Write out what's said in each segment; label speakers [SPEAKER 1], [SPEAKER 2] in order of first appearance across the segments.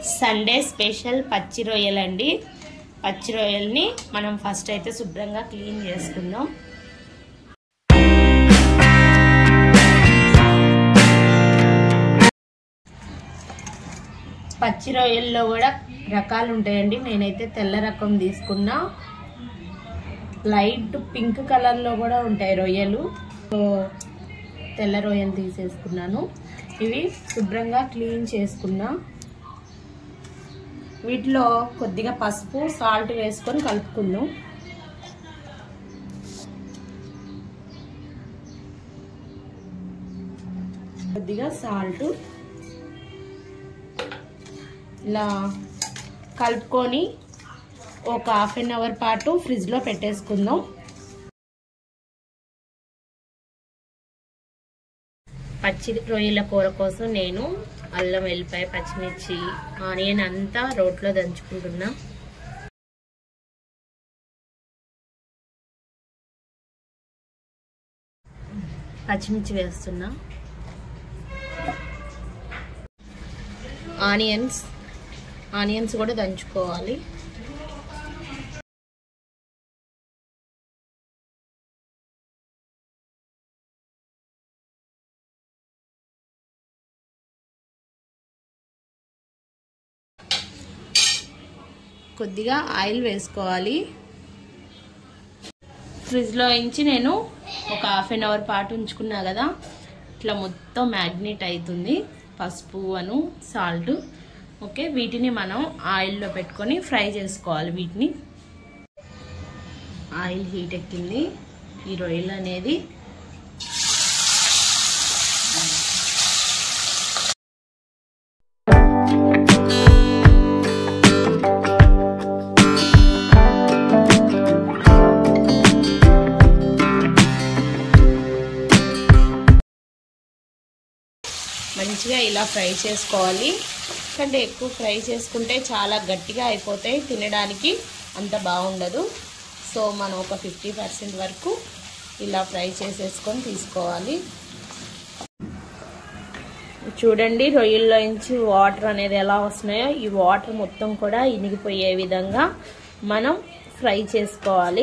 [SPEAKER 1] Sunday special పచ్చి రొయ్యలండి పచ్చి రొయ్యల్ని మనం ఫస్ట్ అయితే శుభ్రంగా క్లీన్ చేసుకుందాం పచ్చి రొయ్యల్లో కూడా రకాలు ఉంటాయండి నేనైతే తెల్ల రకం తీసుకున్నా లైట్ పింక్ కలర్లో కూడా ఉంటాయి రొయ్యలు సో తెల్ల రొయ్యలు తీసేసుకున్నాను ఇవి శుభ్రంగా క్లీన్ చేసుకున్నా వీటిలో కొద్దిగా పసుపు సాల్ట్ వేసుకొని కలుపుకుందాం కొద్దిగా సాల్ట్ ఇలా కలుపుకొని ఒక హాఫ్ అన్ అవర్ పాటు ఫ్రిడ్జ్లో పెట్టేసుకుందాం పచ్చి రొయ్యల కూర కోసం నేను అల్లం వెల్లిపాయ పచ్చిమిర్చి ఆనియన్ అంతా రోట్లో దంచుకుంటున్నా పచ్చిమిర్చి వేస్తున్నా ఆనియన్స్ ఆనియన్స్ కూడా దంచుకోవాలి కొద్దిగా ఆయిల్ వేసుకోవాలి ఫ్రిడ్జ్లో ఉంచి నేను ఒక హాఫ్ అన్ అవర్ పాటు ఉంచుకున్నా కదా ఇట్లా మొత్తం మ్యాగ్నెట్ అవుతుంది పసుపు అను సాల్ట్ ఓకే వీటిని మనం ఆయిల్లో పెట్టుకొని ఫ్రై చేసుకోవాలి వీటిని ఆయిల్ హీట్ ఎక్కింది ఈ రొయ్యలు అనేది మంచిగా ఇలా ఫ్రై చేసుకోవాలి ఎందుకంటే ఎక్కువ ఫ్రై చేసుకుంటే చాలా గట్టిగా అయిపోతాయి తినడానికి అంత బాగుండదు సో మనం ఒక ఫిఫ్టీ పర్సెంట్ వరకు ఇలా ఫ్రై చేసేసుకొని తీసుకోవాలి చూడండి రొయ్యల్లో నుంచి వాటర్ అనేది ఎలా వస్తున్నాయో ఈ వాటర్ మొత్తం కూడా ఇనిగిపోయే విధంగా మనం ఫ్రై చేసుకోవాలి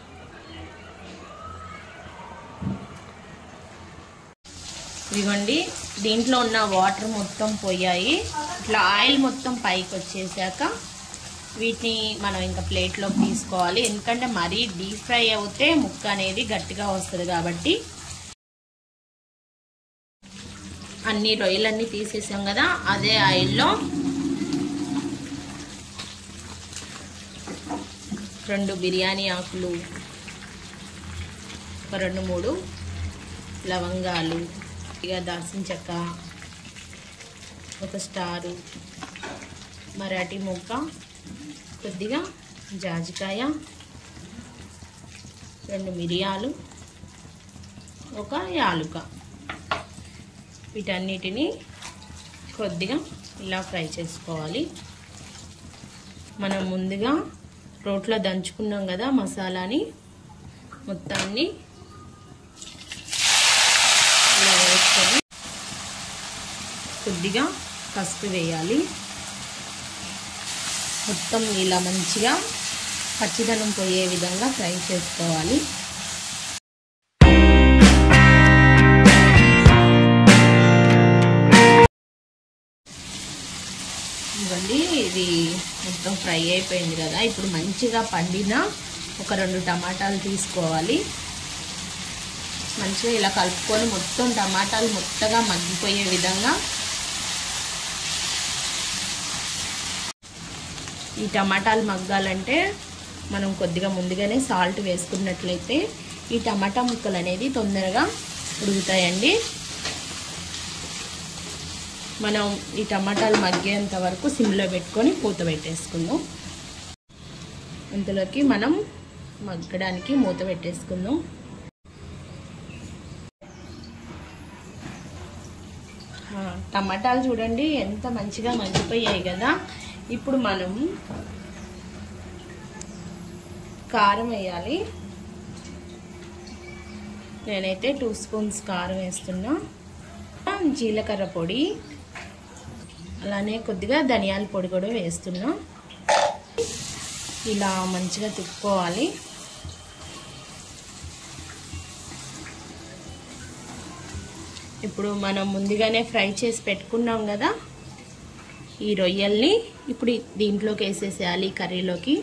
[SPEAKER 1] ఇదిగోండి దీంట్లో ఉన్న వాటర్ మొత్తం పోయాయి ఇట్లా ఆయిల్ మొత్తం పైకి వచ్చేసాక వీటిని మనం ఇంకా ప్లేట్లోకి తీసుకోవాలి ఎందుకంటే మరీ డీప్ ఫ్రై అవుతే ముక్క అనేది గట్టిగా వస్తుంది కాబట్టి అన్ని రొయ్యలన్నీ తీసేసాం కదా అదే ఆయిల్లో రెండు బిర్యానీ ఆకులు ఒక రెండు మూడు లవంగాలు ఇక దాల్చిన చెక్క ఒక స్టారు మరాఠీ ముక్క కొద్దిగా జాజికాయ రెండు మిరియాలు ఒక యాలుక వీటన్నిటిని కొద్దిగా ఇలా ఫ్రై చేసుకోవాలి మనం ముందుగా రోట్లో దంచుకున్నాం కదా మసాలాని మొత్తాన్ని ఇలా వేసుకొని కొద్దిగా పసుపు వేయాలి మొత్తం ఇలా మంచిగా పచ్చిదనం పోయే విధంగా ఫ్రై చేసుకోవాలి ఇవ్వండి ఇది మొత్తం ఫ్రై అయిపోయింది కదా ఇప్పుడు మంచిగా పండిన ఒక రెండు టమాటాలు తీసుకోవాలి మంచిగా ఇలా కలుపుకొని మొత్తం టమాటాలు మొత్తగా మగ్గిపోయే విధంగా ఈ టమాటాలు మగ్గాలంటే మనం కొద్దిగా ముందుగానే సాల్ట్ వేసుకున్నట్లయితే ఈ టమాటా ముక్కలు అనేది తొందరగా ఉడుగుతాయండి మనం ఈ టమాటాలు మగ్గేంత వరకు సిమ్లో పెట్టుకొని మూత పెట్టేసుకుందాం ఇంతలోకి మనం మగ్గడానికి మూత పెట్టేసుకుందాం టమాటాలు చూడండి ఎంత మంచిగా మగ్గిపోయాయి కదా ఇప్పుడు మనం కారం వేయాలి నేనైతే టూ స్పూన్స్ కారం వేస్తున్నా జీలకర్ర పొడి అలానే కొద్దిగా ధనియాల పొడి కూడా వేస్తున్నా ఇలా మంచిగా తిప్పుకోవాలి ఇప్పుడు మనం ముందుగానే ఫ్రై చేసి పెట్టుకున్నాం కదా ఈ రొయ్యల్ని ఇప్పుడు దీంట్లోకి వేసేసేయాలి కర్రీలోకి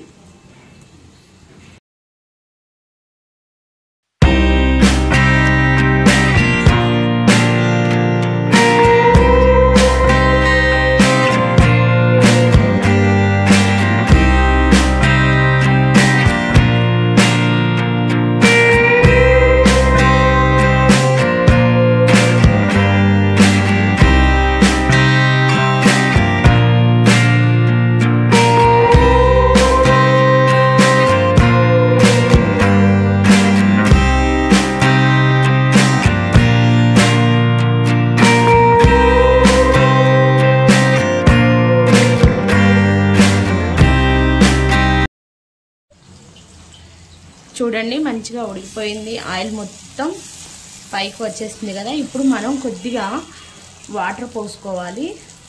[SPEAKER 1] చూడండి మంచిగా ఉడికిపోయింది ఆయిల్ మొత్తం పైకి వచ్చేస్తుంది కదా ఇప్పుడు మనం కొద్దిగా వాటర్ పోసుకోవాలి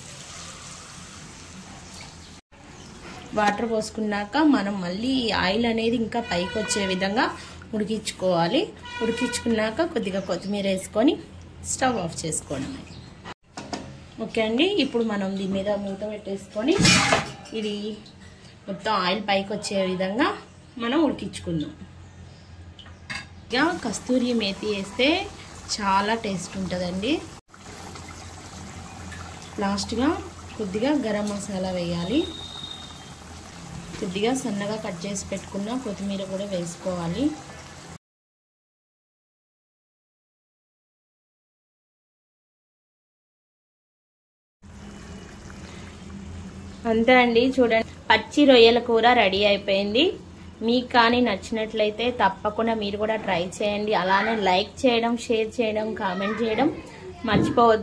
[SPEAKER 1] వాటర్ పోసుకున్నాక మనం మళ్ళీ ఈ ఆయిల్ అనేది ఇంకా పైకి వచ్చే విధంగా ఉడికించుకోవాలి ఉడికించుకున్నాక కొద్దిగా కొత్తిమీర వేసుకొని స్టవ్ ఆఫ్ చేసుకోవడమే ఓకే అండి ఇప్పుడు మనం దీని మీద మూత పెట్టేసుకొని ఇది మొత్తం ఆయిల్ పైకి వచ్చే విధంగా మనం ఉడికించుకుందాం ఇక కస్తూరి మేతి వేస్తే చాలా టేస్ట్ ఉంటుందండి లాస్ట్గా కొద్దిగా గరం మసాలా వేయాలి కొద్దిగా సన్నగా కట్ చేసి పెట్టుకున్న కొత్తిమీర కూడా వేసుకోవాలి అంతే అండి చూడండి పచ్చి రొయ్యల కూర రెడీ అయిపోయింది మీకు కానీ నచ్చినట్లయితే తప్పకుండా మీరు కూడా ట్రై చేయండి అలానే లైక్ చేయడం షేర్ చేయడం కామెంట్ చేయడం మర్చిపోవద్దు